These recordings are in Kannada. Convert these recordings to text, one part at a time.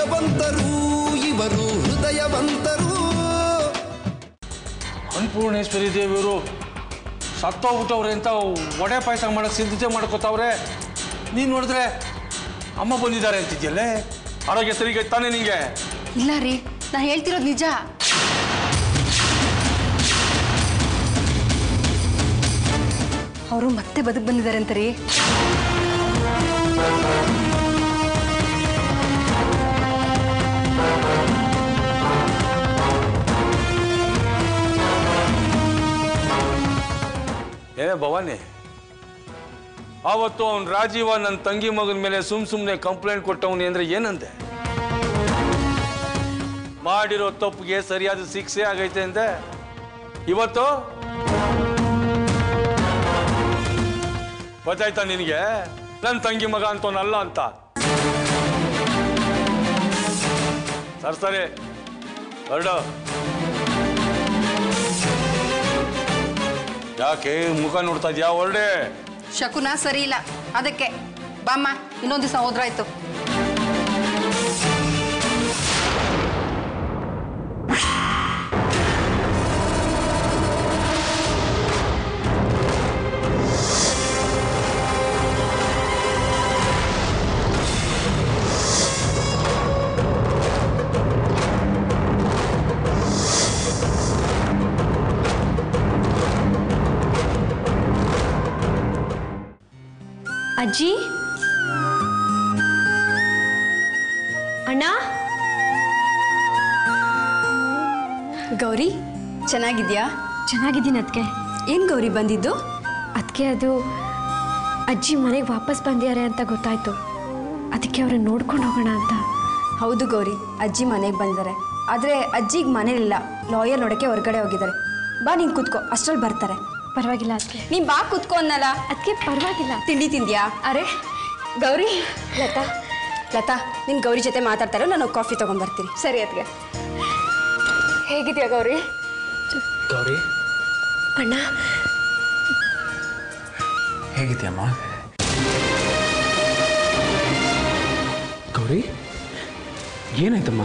ಭಾಗ್ಯವಂತರು ಇವರು ಹೃದಯವಂತರು ಅನ್ನಪೂರ್ಣೇಶ್ವರಿ ದೇವಿಯವರು ಸತ್ತೋಗ್ಬಿಟ್ಟವ್ರೆ ಅಂತ ವಡೆ ಪಾಯಸ ಮಾಡೋಕ್ಕೆ ಸಿದ್ಧತೆ ಮಾಡ್ಕೋತಾವ್ರೆ ನೀನು ನೋಡಿದ್ರೆ ಅಮ್ಮ ಬಂದಿದ್ದಾರೆ ಅಂತಿದ್ಯಲ್ಲೇ ಆರೋಗ್ಯ ಸರಿಗೆ ತಾನೇ ನಿಂಗೆ ಇಲ್ಲ ರೀ ನಾ ಹೇಳ್ತಿರೋದು ನಿಜ ಅವರು ಮತ್ತೆ ಬದುಕು ಬಂದಿದ್ದಾರೆ ಅಂತ ರೀ ಏನೇ ಭವಾನಿ ಆವತ್ತು ಅವನು ರಾಜೀವ ನನ್ನ ತಂಗಿ ಮಗನ ಮೇಲೆ ಸುಮ್ ಸುಮ್ಮನೆ ಕಂಪ್ಲೇಂಟ್ ಕೊಟ್ಟವನಿ ಅಂದ್ರೆ ಏನಂದೆ ಮಾಡಿರೋ ತಪ್ಪಿಗೆ ಸರಿಯಾದ ಶಿಕ್ಷೆ ಆಗೈತೆ ಅಂದೆ ಇವತ್ತು ಗೊತ್ತಾಯ್ತಾ ನಿನಗೆ ನನ್ನ ತಂಗಿ ಮಗ ಅಂತವನಲ್ಲ ಅಂತ ಸರ್ ಸರಿ ಹೊರಡು ಯಾಕೆ ಮುಖ ನೋಡ್ತಾ ಇದ್ಯಾ ಹೊರಡೆ ಶಕುನ ಸರಿ ಇಲ್ಲ ಅದಕ್ಕೆ ಬಾಮ್ಮ ಇನ್ನೊಂದು ದಿವಸ ಹೋದ್ರಾಯ್ತು ಅಜ್ಜಿ ಅಣ್ಣ ಗೌರಿ ಚೆನ್ನಾಗಿದ್ಯಾ ಚೆನ್ನಾಗಿದ್ದೀನಿ ಅದಕ್ಕೆ ಏನು ಗೌರಿ ಬಂದಿದ್ದು ಅದಕ್ಕೆ ಅದು ಅಜ್ಜಿ ಮನೆಗೆ ವಾಪಸ್ ಬಂದಿದ್ದಾರೆ ಅಂತ ಗೊತ್ತಾಯ್ತು ಅದಕ್ಕೆ ಅವ್ರನ್ನ ನೋಡ್ಕೊಂಡು ಹೋಗೋಣ ಅಂತ ಹೌದು ಗೌರಿ ಅಜ್ಜಿ ಮನೆಗೆ ಬಂದಿದ್ದಾರೆ ಆದರೆ ಅಜ್ಜಿಗೆ ಮನೇಲಿಲ್ಲ ಲಾಯರ್ ನೋಡೋಕ್ಕೆ ಹೊರಗಡೆ ಹೋಗಿದ್ದಾರೆ ಬಾ ನೀನು ಕೂತ್ಕೋ ಅಷ್ಟ್ರಲ್ಲಿ ಬರ್ತಾರೆ ಪರವಾಗಿಲ್ಲ ಅದಕ್ಕೆ ನೀನು ಬಾ ಕೂತ್ಕೋ ಅನ್ನಲ್ಲ ಅದಕ್ಕೆ ಪರವಾಗಿಲ್ಲ ತಿಂಡಿ ತಿಂದ್ಯಾ ಅರೆ ಗೌರಿ ಲತಾ ಲತಾ ನಿನ್ನ ಗೌರಿ ಜೊತೆ ಮಾತಾಡ್ತಾರೋ ನಾನು ಕಾಫಿ ತೊಗೊಂಬರ್ತೀನಿ ಸರಿ ಅದಕ್ಕೆ ಹೇಗಿದೆಯಾ ಗೌರಿ ಗೌರಿ ಅಣ್ಣ ಹೇಗಿದ್ಯಮ್ಮ ಗೌರಿ ಏನಾಯ್ತಮ್ಮ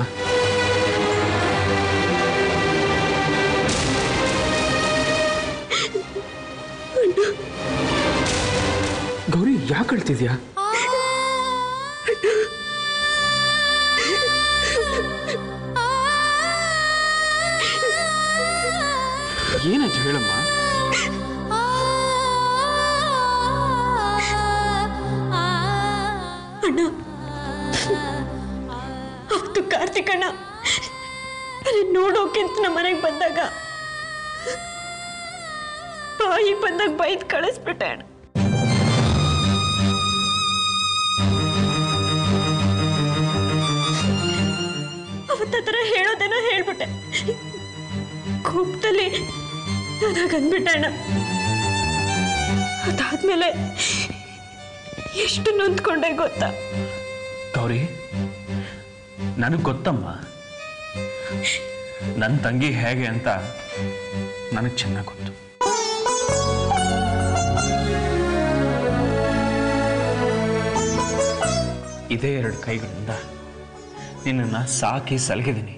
ಗೌರಿ ಯಾಕೆ ಅಳ್ತಿದ್ಯಾ ಏನಾಯ್ತು ಹೇಳಮ್ಮ ಅಣ್ಣ ಅವತ್ತು ಕಾರ್ತಿಕ್ ಅಣ್ಣ ನನ್ನ ನೋಡೋಕೆ ಅಂತ ನಮ್ಮ ಮನೆಗೆ ಬಂದಾಗ ಬಾಯಿಗೆ ಬಂದಾಗ ಬೈದ್ ಕಳಿಸ್ಬಿಟ್ಟೆ ಅಣ್ಣ ಅವತ್ತ ಥರ ಹೇಳೋದೇನೋ ಹೇಳ್ಬಿಟ್ಟೆ ಕೋಪದಲ್ಲಿ ನಾನು ಹಾಗೆ ಅಂದ್ಬಿಟ್ಟೆ ಅಣ್ಣ ಅದಾದ್ಮೇಲೆ ಎಷ್ಟು ನೊಂದ್ಕೊಂಡೆ ಗೊತ್ತಾ ಗೌರಿ ನನಗೆ ಗೊತ್ತಮ್ಮ ನನ್ನ ತಂಗಿ ಹೇಗೆ ಅಂತ ನನಗೆ ಚೆನ್ನಾಗಿ ಗೊತ್ತು ಇದೇ ಎರಡು ಕೈಗಳಿಂದ ನಿನ್ನನ್ನು ಸಾಕಿ ಸಲಹಿದ್ದೀನಿ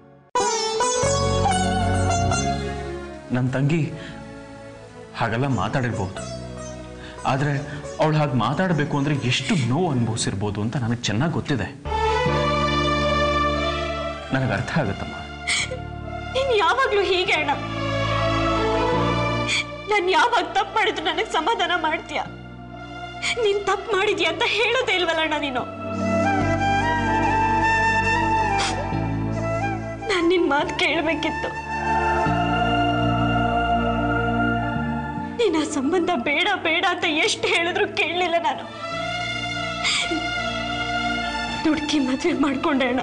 ನನ್ನ ತಂಗಿ ಹಾಗೆಲ್ಲ ಮಾತಾಡಿರ್ಬೋದು ಆದರೆ ಅವಳು ಹಾಗೆ ಮಾತಾಡಬೇಕು ಅಂದರೆ ಎಷ್ಟು ನೋವು ಅನುಭವಿಸಿರ್ಬೋದು ಅಂತ ನನಗೆ ಚೆನ್ನಾಗಿ ಗೊತ್ತಿದೆ ನನಗೆ ಅರ್ಥ ಆಗುತ್ತಮ್ಮ ನೀನ್ ಯಾವಾಗ್ಲೂ ಹೀಗೆ ಅಣ್ಣ ನಾನು ಯಾವಾಗ ತಪ್ಪು ಮಾಡಿದ್ರು ನನಗೆ ಸಮಾಧಾನ ಮಾಡ್ತೀಯ ನೀನ್ ತಪ್ಪು ಮಾಡಿದ್ಯಾ ಅಂತ ಹೇಳೋದೇ ಇಲ್ವಲ್ಲ ಅಣ್ಣ ನೀನು ನಾನು ನಿನ್ ಮಾತು ಕೇಳಬೇಕಿತ್ತು ನೀನ್ ಆ ಸಂಬಂಧ ಬೇಡ ಬೇಡ ಅಂತ ಎಷ್ಟು ಹೇಳಿದ್ರು ಕೇಳಲಿಲ್ಲ ನಾನು ದುಡ್ಕಿ ಮದುವೆ ಮಾಡ್ಕೊಂಡೆ ಅಣ್ಣ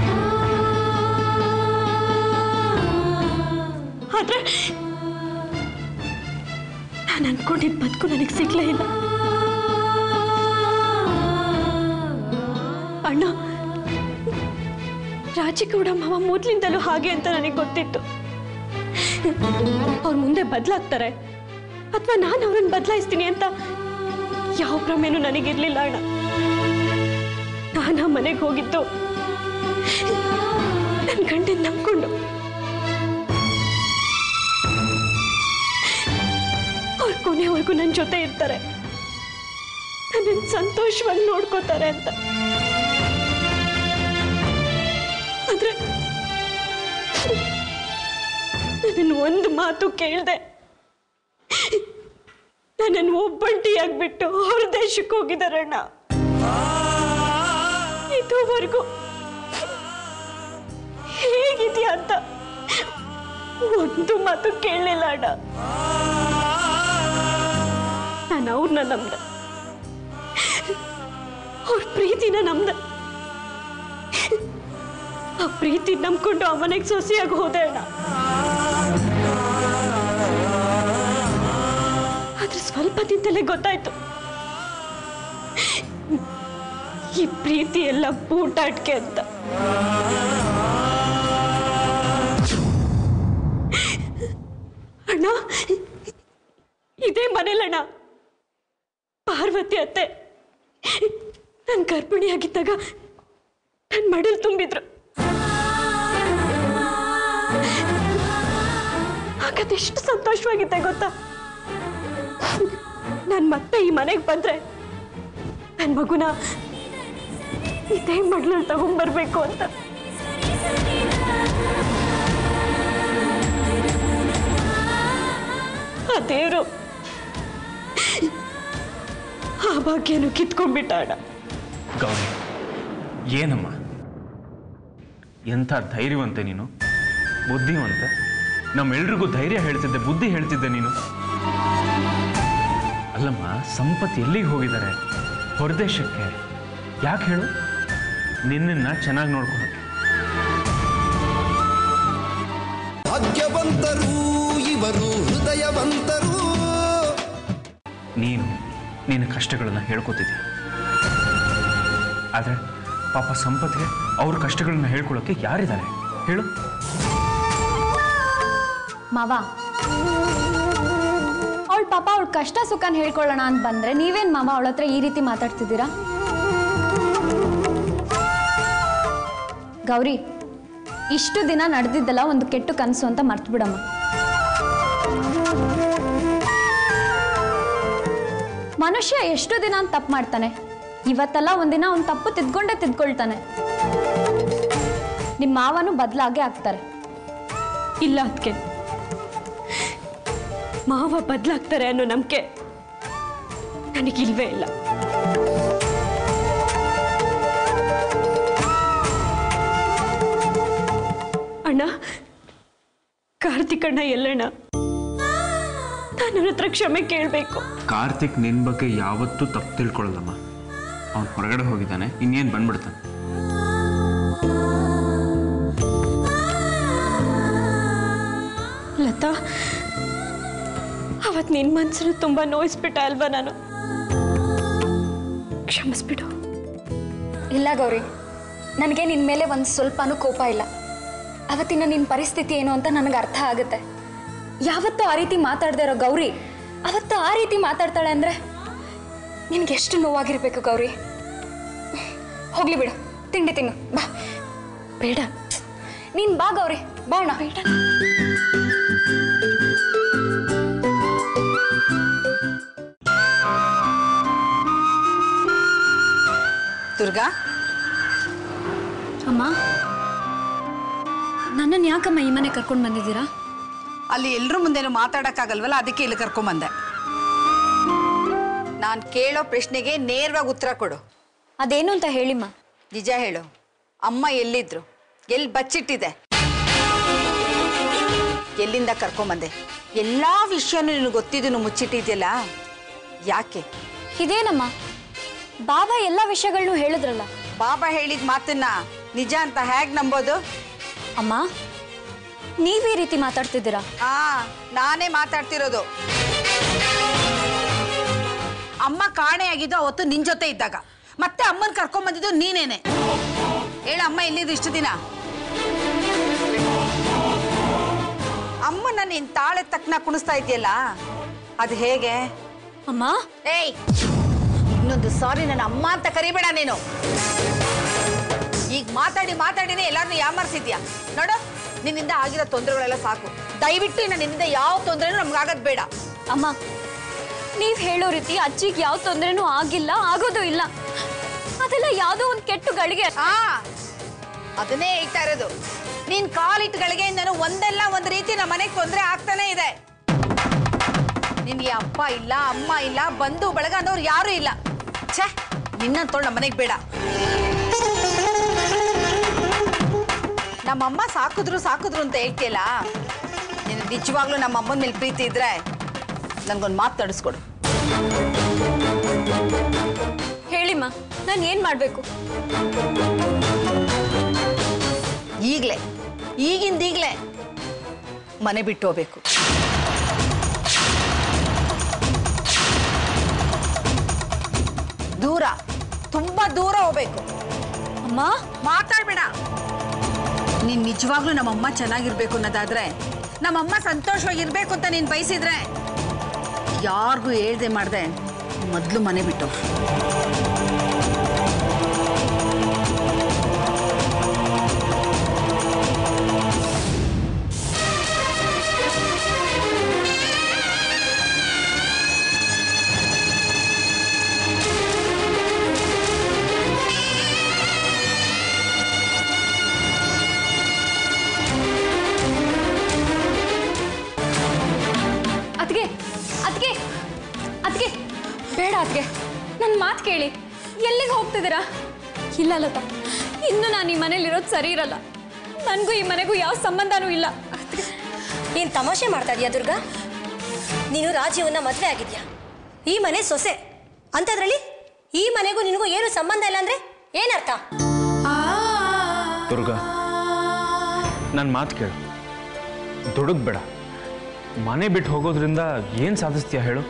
ಆದ್ರೆ ನಾನು ಅನ್ಕೊಂಡಿದ್ದ ಬದುಕು ನನಗೆ ಸಿಗ್ಲೇ ಇಲ್ಲ ಅಣ್ಣ ರಾಜಿಗೌಡ ಮಾವ ಮೊದ್ಲಿಂದಲೂ ಹಾಗೆ ಅಂತ ನನಗೆ ಗೊತ್ತಿತ್ತು ಅವ್ರ ಮುಂದೆ ಬದಲಾಗ್ತಾರೆ ಅಥವಾ ನಾನು ಅವ್ರನ್ನ ಬದಲಾಯಿಸ್ತೀನಿ ಅಂತ ಯಾವ ಭ್ರಮೆನೂ ನನಗಿರ್ಲಿಲ್ಲ ಅಣ್ಣ ನಾನು ಆ ಮನೆಗೆ ಹೋಗಿದ್ದು ನನ್ನ ಗಂಡನ ನಂಬ್ಕೊಂಡು ಅವ್ರು ಕೊನೆವರೆಗೂ ನನ್ನ ಜೊತೆ ಇರ್ತಾರೆ ನನ್ನನ್ನು ಸಂತೋಷವಾಗಿ ನೋಡ್ಕೋತಾರೆ ಅಂತ ಆದ್ರೆ ನನ್ನನ್ನು ಒಂದು ಮಾತು ಕೇಳ್ದೆ ನನ್ನನ್ನು ಒಬ್ಬಂಟಿಯಾಗ್ಬಿಟ್ಟು ಹೊರ ದೇಶಕ್ಕೆ ಹೋಗಿದಾರಣ್ಣ ಇದುವರೆಗೂ ಹೇಗಿದೆಯಾ ಅಂತ ಒಂದು ಮಾತು ಕೇಳಲಿಲ್ಲ ಅಣ್ಣ ನಾನು ಅವ್ರನ್ನ ನಂಬ್ದೆ ಅವ್ರ ಪ್ರೀತಿನ ನಂಬ್ದೆ ಆ ಪ್ರೀತಿ ನಂಬ್ಕೊಂಡು ಆ ಮನೆಗೆ ಸೊಸೆಯಾಗಿ ಹೋದೆ ಅಣ್ಣ ಆದ್ರೆ ಸ್ವಲ್ಪ ದಿನದಲ್ಲೇ ಗೊತ್ತಾಯ್ತು ಈ ಪ್ರೀತಿ ಎಲ್ಲ ಬೂಟಾಟ್ಕೆ ಅಂತ ಅಣ್ಣ ಇದೇ ಮನೇಲಣ್ಣ ಪಾರ್ವತಿ ಅತ್ತೆ ನಾನು ಗರ್ಭಿಣಿಯಾಗಿದ್ದಾಗ ನನ್ನ ಮಡಲ್ ತುಂಬಿದ್ರು ಹಾಗದೆಷ್ಟು ಸಂತೋಷವಾಗಿದ್ದೆ ಗೊತ್ತಾ ನಾನು ಮತ್ತೆ ಈ ಮನೆಗೆ ಬಂದ್ರೆ ನನ್ನ ಮಗುನ ಇದೇ ಮಡ್ಲಲ್ಲಿ ತಗೊಂಡ್ಬರ್ಬೇಕು ಅಂತ ಆ ದೇವರು ಆ ಭಾಗ್ಯನು ಕಿತ್ಕೊಂಡ್ಬಿಟ್ಟ ಅಣ್ಣ ಗೌರಿ ಏನಮ್ಮ ಎಂಥ ಧೈರ್ಯವಂತೆ ನೀನು ಬುದ್ಧಿವಂತೆ ನಮ್ಮೆಲ್ರಿಗೂ ಧೈರ್ಯ ಹೇಳ್ತಿದ್ದೆ ಬುದ್ಧಿ ಹೇಳ್ತಿದ್ದೆ ನೀನು ಅಲ್ಲಮ್ಮ ಸಂಪತ್ ಎಲ್ಲಿಗೆ ಹೋಗಿದ್ದಾರೆ ಹೊರದೇಶಕ್ಕೆ ಯಾಕೆ ಹೇಳು ನಿನ್ನನ್ನ ಚೆನ್ನಾಗಿ ನೋಡ್ಕೊಳಕ್ಕೆ ಭಾಗ್ಯವಂತರು ಇವರು ಹೃದಯವಂತರು ನೀನು ನಿನ್ನ ಕಷ್ಟಗಳನ್ನು ಹೇಳ್ಕೊತಿದ್ಯ ಆದರೆ ಪಾಪ ಸಂಪತ್ಗೆ ಅವ್ರ ಕಷ್ಟಗಳನ್ನ ಹೇಳ್ಕೊಳ್ಳೋಕೆ ಯಾರಿದ್ದಾರೆ ಹೇಳು ಮಾವ ಅವಳ ಪಾಪ ಅವಳ ಕಷ್ಟ ಸುಖನ ಹೇಳ್ಕೊಳ್ಳೋಣ ಅಂತ ಬಂದ್ರೆ ನೀವೇನ್ ಮಾವ ಅವಳ ಹತ್ರ ಈ ರೀತಿ ಮಾತಾಡ್ತಿದ್ದೀರಾ ಗೌರಿ ಇಷ್ಟು ದಿನ ನಡೆದಿದ್ದಲ್ಲ ಒಂದು ಕೆಟ್ಟ ಕನಸು ಅಂತ ಮರ್ತು ಬಿಡಮ್ಮ ಮನುಷ್ಯ ಎಷ್ಟು ದಿನ ಅಂತ ತಪ್ಪು ಮಾಡ್ತಾನೆ ಇವತ್ತೆಲ್ಲ ಒಂದಿನ ಅವ್ನು ತಪ್ಪು ತಿದ್ಕೊಂಡೇ ತಿದ್ಕೊಳ್ತಾನೆ ನಿಮ್ಮ ಮಾವನು ಬದಲಾಗೆ ಆಗ್ತಾರೆ ಇಲ್ಲ ಅದಕ್ಕೆ ಮಾವ ಬದಲಾಗ್ತಾರೆ ಅನ್ನೋ ನಂಬಿಕೆ ನನಗಿಲ್ವೇ ಇಲ್ಲ ಅಣ್ಣ ಕಾರ್ತಿಕ್ ಅಣ್ಣ ಎಲ್ಲಣ್ಣ ನಾನು ಅವ್ರ ಹತ್ರ ಕ್ಷಮೆ ಕೇಳಬೇಕು ಕಾರ್ತಿಕ್ ನಿನ್ನ ಬಗ್ಗೆ ಯಾವತ್ತೂ ತಪ್ಪು ತಿಳ್ಕೊಳ್ಳಲ್ಲಮ್ಮ ಅವ್ನು ಹೊರಗಡೆ ಹೋಗಿದ್ದಾನೆ ಇನ್ನೇನು ಬಂದ್ಬಿಡ್ತಾನೆ ಲತಾ ಅವತ್ ನಿನ್ ಮನ್ಸನ್ನು ತುಂಬಾ ನೋಯಿಸ್ಬಿಟ್ಟ ಅಲ್ವಾ ನಾನು ಕ್ಷಮಿಸ್ಬಿಡು ಇಲ್ಲ ಗೌರಿ ನನಗೆ ನಿನ್ನ ಮೇಲೆ ಒಂದು ಸ್ವಲ್ಪನೂ ಕೋಪ ಇಲ್ಲ ಅವತ್ತಿನ ನಿನ್ನ ಪರಿಸ್ಥಿತಿ ಏನು ಅಂತ ನನಗೆ ಅರ್ಥ ಆಗುತ್ತೆ ಯಾವತ್ತೂ ಆ ರೀತಿ ಮಾತಾಡದೇ ಇರೋ ಗೌರಿ ಅವತ್ತು ಆ ರೀತಿ ಮಾತಾಡ್ತಾಳೆ ಅಂದರೆ ನಿನಗೆ ಎಷ್ಟು ನೋವಾಗಿರ್ಬೇಕು ಗೌರಿ ಹೋಗ್ಲಿ ಬಿಡು ತಿಂಡಿ ತಿನ್ನು ಬಾ ಬೇಡ ನೀನು ಬಾ ಗೌರಿ ಬಾಣ ಬೇಡ ದುರ್ಗಾ ಅಮ್ಮ ನನ್ನನ್ನು ಯಾಕಮ್ಮ ಈ ಮನೆ ಕರ್ಕೊಂಡು ಬಂದಿದ್ದೀರಾ ಅಲ್ಲಿ ಎಲ್ರ ಮುಂದೆನೂ ಮಾತಾಡಕ್ಕಾಗಲ್ವಲ್ಲ ಅದಕ್ಕೆ ಇಲ್ಲಿ ಕರ್ಕೊಂಬಂದೆ ನಾನು ಕೇಳೋ ಪ್ರಶ್ನೆಗೆ ನೇರವಾಗಿ ಉತ್ತರ ಕೊಡು ಅದೇನು ಅಂತ ಹೇಳಿಮ್ಮ ನಿಜ ಹೇಳು ಅಮ್ಮ ಎಲ್ಲಿದ್ರು ಎಲ್ಲಿ ಬಚ್ಚಿಟ್ಟಿದೆ ಎಲ್ಲಿಂದ ಕರ್ಕೊಂಬಂದೆ ಎಲ್ಲಾ ವಿಷಯನೂ ನಿನಗೆ ಗೊತ್ತಿದ್ದು ಮುಚ್ಚಿಟ್ಟಿದ್ಯಲ್ಲ ಯಾಕೆ ಇದೇನಮ್ಮ ಬಾಬಾ ಎಲ್ಲ ವಿಷಯಗಳನ್ನೂ ಹೇಳಿದ್ರಲ್ಲ ಬಾಬಾ ಹೇಳಿದ ಮಾತನ್ನ ನಿಜ ಅಂತ ಹೇಗ್ ನಂಬೋದು ಅಮ್ಮ ನೀವ್ ಈ ರೀತಿ ಮಾತಾಡ್ತಿದ್ದೀರಾ ಹಾ ನಾನೇ ಮಾತಾಡ್ತಿರೋದು ಅಮ್ಮ ಕಾಣೆಯಾಗಿದ್ದು ಅವತ್ತು ನಿನ್ ಜೊತೆ ಇದ್ದಾಗ ಮತ್ತೆ ಅಮ್ಮನ್ ಕರ್ಕೊಂಡ್ ಬಂದಿದ್ದು ನೀನೇನೆ ಹೇಳ ಅಮ್ಮ ಎಲ್ಲಿದ್ದು ಇಷ್ಟು ದಿನ ಅಮ್ಮನ ನೀನ್ ತಾಳೆ ತಕ್ಕನ ಕುಣಿಸ್ತಾ ಇದೆಯಲ್ಲ ಅದು ಹೇಗೆ ಅಮ್ಮ ಏಯ್ ಇನ್ನೊಂದು ಸಾರಿ ನನ್ನ ಅಮ್ಮ ಅಂತ ಕರಿಬೇಡ ನೀನು ಈಗ ಮಾತಾಡಿ ಮಾತಾಡಿನೇ ಎಲ್ಲಾರನ್ನೂ ಯಾಮರ್ಸಿದ್ಯಾ ನೋಡು ನಿನ್ನಿಂದ ಆಗಿರೋ ತೊಂದರೆಗಳೆಲ್ಲ ಸಾಕು ದಯವಿಟ್ಟು ಇನ್ನು ನಿನ್ನಿಂದ ಯಾವ ತೊಂದರೆನೂ ನಮ್ಗಾಗದ್ ಬೇಡ ಅಮ್ಮ ನೀವ್ ಹೇಳೋ ರೀತಿ ಅಜ್ಜಿಗೆ ಯಾವ ತೊಂದರೆನೂ ಆಗಿಲ್ಲ ಆಗೋದು ಇಲ್ಲ ಅದೆಲ್ಲ ಯಾವುದೋ ಒಂದು ಕೆಟ್ಟು ಗಳಿಗೆ ಆ ಅದನ್ನೇ ಹೇಳ್ತಾ ಇರೋದು ನೀನ್ ಕಾಲಿಟ್ಟು ಗಳಿಗೆಯಿಂದನೂ ಒಂದಲ್ಲ ಒಂದ್ ರೀತಿ ನಮ್ಮ ಮನೆಗೆ ತೊಂದರೆ ಆಗ್ತಾನೆ ಇದೆ ನಿನ್ಗೆ ಅಪ್ಪ ಇಲ್ಲ ಅಮ್ಮ ಇಲ್ಲ ಬಂಧು ಬಳಗ ಅನ್ನೋರು ಯಾರು ಇಲ್ಲ ಛೇ ನಿನ್ನಂತೋಳು ನಮ್ಮ ಮನೆಗೆ ಬೇಡ ನಮ್ಮಮ್ಮ ಸಾಕಿದ್ರು ಸಾಕಿದ್ರು ಅಂತ ಹೇಳ್ತೀಯಲ್ಲ ನೀನು ನಿಜವಾಗ್ಲೂ ನಮ್ಮ ಅಮ್ಮನ ಮೇಲೆ ಪ್ರೀತಿ ಇದ್ರೆ ನನ್ಗೊಂದು ಮಾತು ತಡಿಸ್ಕೊಡು ಹೇಳಿಮ್ಮ ನಾನು ಏನ್ ಮಾಡ್ಬೇಕು ಈಗಲೇ ಈಗಿಂದ ಈಗಲೇ ಮನೆ ಬಿಟ್ಟು ಹೋಗ್ಬೇಕು ದೂರ ತುಂಬಾ ದೂರ ಹೋಗ್ಬೇಕು ಅಮ್ಮ ಮಾತಾಡ್ಬೇಡ ನೀನ್ ನಿಜವಾಗ್ಲೂ ನಮ್ಮಮ್ಮ ಚೆನ್ನಾಗಿರ್ಬೇಕು ಅನ್ನೋದಾದ್ರೆ ನಮ್ಮಮ್ಮ ಸಂತೋಷವಾಗಿರ್ಬೇಕು ಅಂತ ನೀನ್ ಬಯಸಿದ್ರೆ ಯಾರಿಗೂ ಹೇಳ್ದೆ ಮಾಡ್ದೆ ಮೊದಲು ಮನೆ ಬಿಟ್ಟು ಅದ್ಗೆ ಅದ್ಗೆ ಅದ್ಗೆ ಬೇಡ ಅದ್ಗೆ ನನ್ನ ಮಾತು ಕೇಳಿ ಎಲ್ಲಿಗೆ ಹೋಗ್ತಿದ್ದೀರಾ ಇಲ್ಲ ಲತಾ ಇನ್ನು ನಾನು ಈ ಮನೇಲಿರೋದು ಸರಿ ಇರಲ್ಲ ನನಗೂ ಈ ಮನೆಗೂ ಯಾವ ಸಂಬಂಧನೂ ಇಲ್ಲ ನೀನು ತಮಾಷೆ ಮಾಡ್ತಾ ಇದೀಯಾ ದುರ್ಗಾ ನೀನು ರಾಜೀವನ್ನ ಮದುವೆ ಆಗಿದ್ಯಾ ಈ ಮನೆ ಸೊಸೆ ಅಂಥದ್ರಲ್ಲಿ ಈ ಮನೆಗೂ ನಿನಗೂ ಏನು ಸಂಬಂಧ ಇಲ್ಲ ಅಂದ್ರೆ ಏನರ್ಥ ದುರ್ಗಾ ನನ್ನ ಮಾತು ಕೇಳು ದುಡುಗ್ಬೇಡ ಮನೆ ಬಿಟ್ಟು ಹೋಗೋದ್ರಿಂದ ಏನು ಸಾಧಿಸ್ತೀಯ ಹೇಳು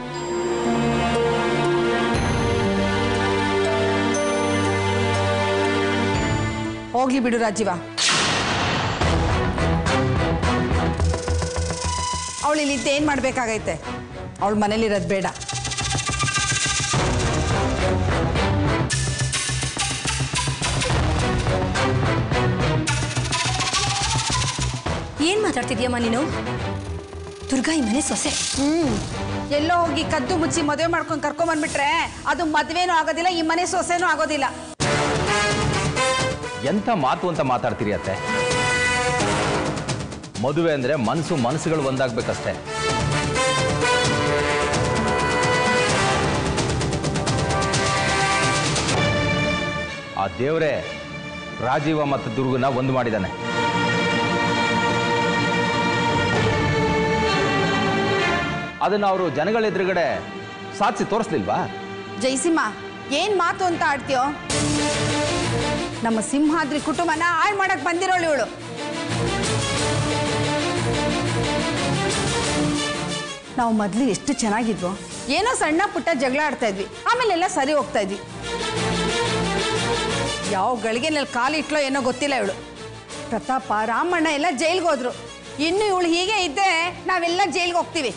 ಹೋಗ್ಲಿ ಬಿಡು ರಾಜೀವ ಅವಳು ಇಲ್ಲಿದ್ದು ಏನು ಮಾಡ್ಬೇಕಾಗೈತೆ ಅವಳ ಮನೇಲಿರೋದು ಬೇಡ ಏನ್ ಮಾತಾಡ್ತಿದ್ಯಮ್ಮ ನೀನು ದುರ್ಗಾ ಈ ಮನೆ ಸೊಸೆ ಹ್ಮ್ ಎಲ್ಲೋ ಹೋಗಿ ಕದ್ದು ಮುಚ್ಚಿ ಮದುವೆ ಮಾಡ್ಕೊಂಡು ಕರ್ಕೊಂಬಂದ್ಬಿಟ್ರೆ ಅದು ಮದ್ವೆನೂ ಆಗೋದಿಲ್ಲ ಈ ಮನೆ ಸೊಸೆನೂ ಆಗೋದಿಲ್ಲ ಎಂಥ ಮಾತು ಅಂತ ಮಾತಾಡ್ತೀರಿ ಅತ್ತೆ ಮದುವೆ ಅಂದ್ರೆ ಮನಸ್ಸು ಮನಸ್ಸುಗಳು ಒಂದಾಗ್ಬೇಕಷ್ಟೇ ಆ ದೇವರೇ ರಾಜೀವ ಮತ್ತು ದುರ್ಗನ ಒಂದು ಮಾಡಿದ್ದಾನೆ ಅದನ್ನು ಅವರು ಜನಗಳ ಎದುರುಗಡೆ ಸಾಧಿಸಿ ತೋರಿಸ್ಲಿಲ್ವಾ ಜಯಸಿಂಹ ಏನ್ ಮಾತು ಅಂತ ಆಡ್ತೀಯೋ ನಮ್ಮ ಸಿಂಹಾದ್ರಿ ಕುಟುಂಬನ ಹಾಳು ಮಾಡಕ್ ಬಂದಿರೋಳು ಇವಳು ನಾವು ಮೊದಲು ಎಷ್ಟು ಚೆನ್ನಾಗಿದ್ವು ಏನೋ ಸಣ್ಣ ಪುಟ್ಟ ಜಗಳ ಆಡ್ತಾ ಇದ್ವಿ ಆಮೇಲೆಲ್ಲ ಸರಿ ಹೋಗ್ತಾ ಇದ್ವಿ ಯಾವ ಗಳಿಗೆನಲ್ಲಿ ಕಾಲಿಟ್ಲೋ ಏನೋ ಗೊತ್ತಿಲ್ಲ ಇವಳು ಪ್ರತಾಪ ರಾಮಣ್ಣ ಎಲ್ಲ ಜೈಲ್ಗೆ ಹೋದ್ರು ಇನ್ನು ಇವಳು ಹೀಗೆ ಇದ್ದೆ ನಾವೆಲ್ಲ ಜೈಲ್ಗೆ ಹೋಗ್ತೀವಿ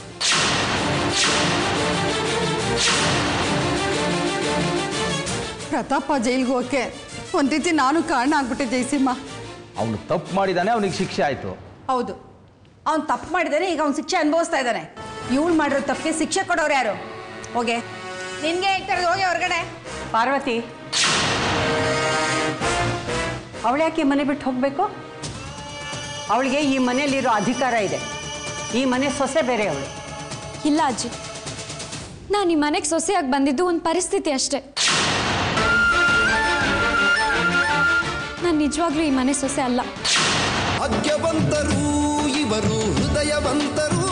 ಪ್ರತಾಪ ಜೈಲ್ಗೆ ಹೋಗಕ್ಕೆ ಒಂದ್ ರೀತಿ ನಾನು ಕಾರಣ ಆಗ್ಬಿಟ್ಟೆ ಜಯಸಿಂಹ ಅವನು ತಪ್ಪು ಮಾಡಿದ್ದಾನೆ ಅವನಿಗೆ ಶಿಕ್ಷೆ ಆಯಿತು ಹೌದು ಅವ್ನು ತಪ್ಪು ಮಾಡಿದಾನೆ ಈಗ ಅವ್ನು ಶಿಕ್ಷೆ ಅನುಭವಿಸ್ತಾ ಇದ್ದಾನೆ ಇವಳು ಮಾಡಿರೋ ತಪ್ಪಿಗೆ ಶಿಕ್ಷೆ ಕೊಡೋರು ಯಾರು ಹೋಗೆ ನಿನ್ಗೆ ಹೇಳ್ತಾ ಇರೋದು ಹೋಗಿ ಹೊರಗಡೆ ಪಾರ್ವತಿ ಅವಳ್ಯಾಕೆ ಮನೆ ಬಿಟ್ಟು ಹೋಗಬೇಕು ಅವಳಿಗೆ ಈ ಮನೆಯಲ್ಲಿರೋ ಅಧಿಕಾರ ಇದೆ ಈ ಮನೆ ಸೊಸೆ ಬೇರೆ ಅವಳು ಇಲ್ಲ ಅಜ್ಜಿ ನಾನು ಈ ಮನೆಗೆ ಸೊಸೆಯಾಗಿ ಬಂದಿದ್ದು ಒಂದು ಪರಿಸ್ಥಿತಿ ಅಷ್ಟೇ ನಾನು ನಿಜವಾಗ್ಲೂ ಈ ಮನೆ ಸೊಸೆ ಅಲ್ಲ ಭಾಗ್ಯವಂತರು ಇವರು ಹೃದಯವಂತರು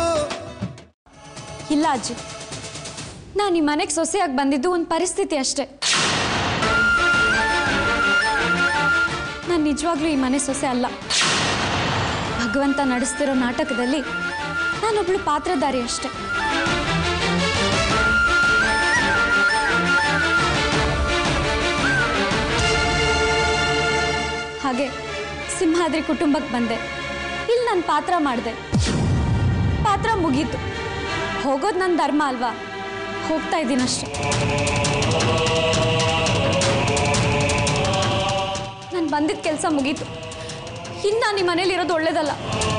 ಇಲ್ಲ ಅಜ್ಜಿ ನಾನು ಈ ಮನೆಗೆ ಸೊಸೆಯಾಗಿ ಬಂದಿದ್ದು ಒಂದು ಪರಿಸ್ಥಿತಿ ಅಷ್ಟೇ ನಾನು ನಿಜವಾಗ್ಲೂ ಈ ಮನೆ ಸೊಸೆ ಅಲ್ಲ ಭಗವಂತ ನಡೆಸ್ತಿರೋ ನಾಟಕದಲ್ಲಿ ನಾನೊಬ್ಳು ಪಾತ್ರಧಾರಿ ಅಷ್ಟೆ ಹಾಗೆ ಸಿಂಹಾದ್ರಿ ಕುಟುಂಬಕ್ಕೆ ಬಂದೆ ಇಲ್ಲಿ ನಾನು ಪಾತ್ರ ಮಾಡಿದೆ ಪಾತ್ರ ಮುಗೀತು ಹೋಗೋದು ನನ್ನ ಧರ್ಮ ಅಲ್ವಾ ಹೋಗ್ತಾ ಇದ್ದೀನಷ್ಟೆ ನನ್ನ ನೀನು ಬಂದಿದ್ದ ಕೆಲಸ ಮುಗೀತು ಇನ್ನು ನಾನು ನಿಮ್ಮ ಮನೇಲಿ ಇರೋದು ಒಳ್ಳೇದಲ್ಲ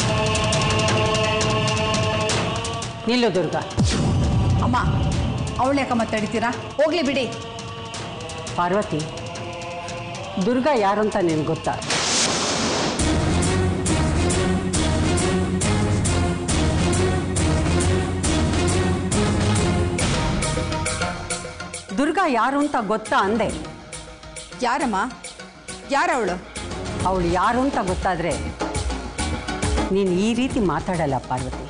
ನಿಲ್ಲು ದುರ್ಗಾ ಅಮ್ಮ ಅವಳು ಯಾಕಮ್ಮ ತಡಿತೀರಾ ಹೋಗ್ಲಿ ಬಿಡಿ ಪಾರ್ವತಿ ದುರ್ಗಾ ಯಾರು ಅಂತ ನಿನ್ಗೆ ಗೊತ್ತಾ ದುರ್ಗಾ ಯಾರು ಅಂತ ಗೊತ್ತಾ ಅಂದೆ ಯಾರಮ್ಮ ಯಾರವಳು ಅವಳು ಯಾರು ಅಂತ ಗೊತ್ತಾದ್ರೆ ನೀನು ಈ ರೀತಿ ಮಾತಾಡಲ್ಲ ಪಾರ್ವತಿ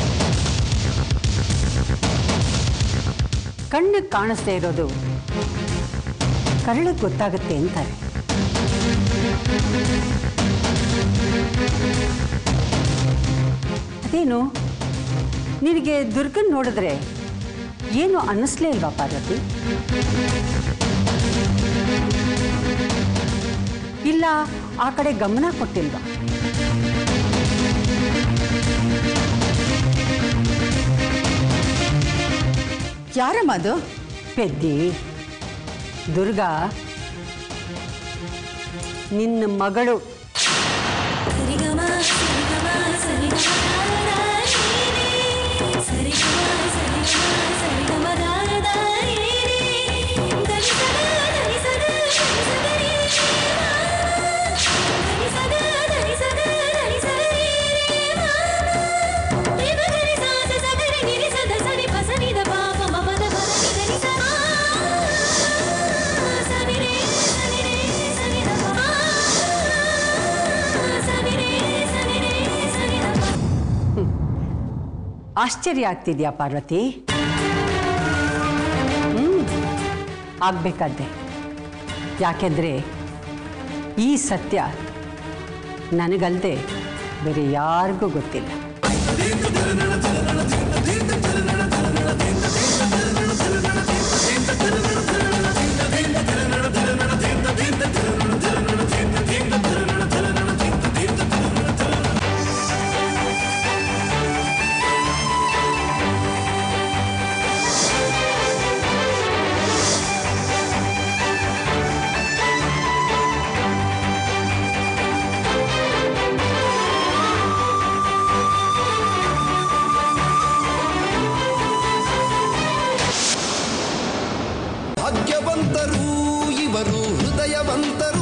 ಕಣ್ಣಿಗೆ ಕಾಣಿಸ್ದೇ ಇರೋದು ಕರಳಿಗೆ ಗೊತ್ತಾಗುತ್ತೆ ಅಂತಾರೆ ಅದೇನು ನಿನಗೆ ದುರ್ಗನ್ ನೋಡಿದ್ರೆ ಏನು ಅನ್ನಿಸ್ಲೇ ಇಲ್ವಾ ಪಾರ್ವತಿ ಇಲ್ಲ ಆ ಕಡೆ ಗಮನ ಕೊಟ್ಟಿಲ್ವಾ ಯಾರಮ್ಮ ಅದು ಪೆದ್ದಿ ದುರ್ಗಾ ನಿನ್ನ ಮಗಳು ಆಶ್ಚರ್ಯ ಆಗ್ತಿದ್ಯಾ ಪಾರ್ವತಿ ಹ್ಮ್ ಆಗ್ಬೇಕಾದ್ದೆ ಯಾಕೆಂದ್ರೆ ಈ ಸತ್ಯ ನನಗಲ್ದೆ ಬೇರೆ ಯಾರಿಗೂ ಗೊತ್ತಿಲ್ಲ ಭಾಗ್ಯವಂತರು ಇವರು ಹೃದಯವಂತರು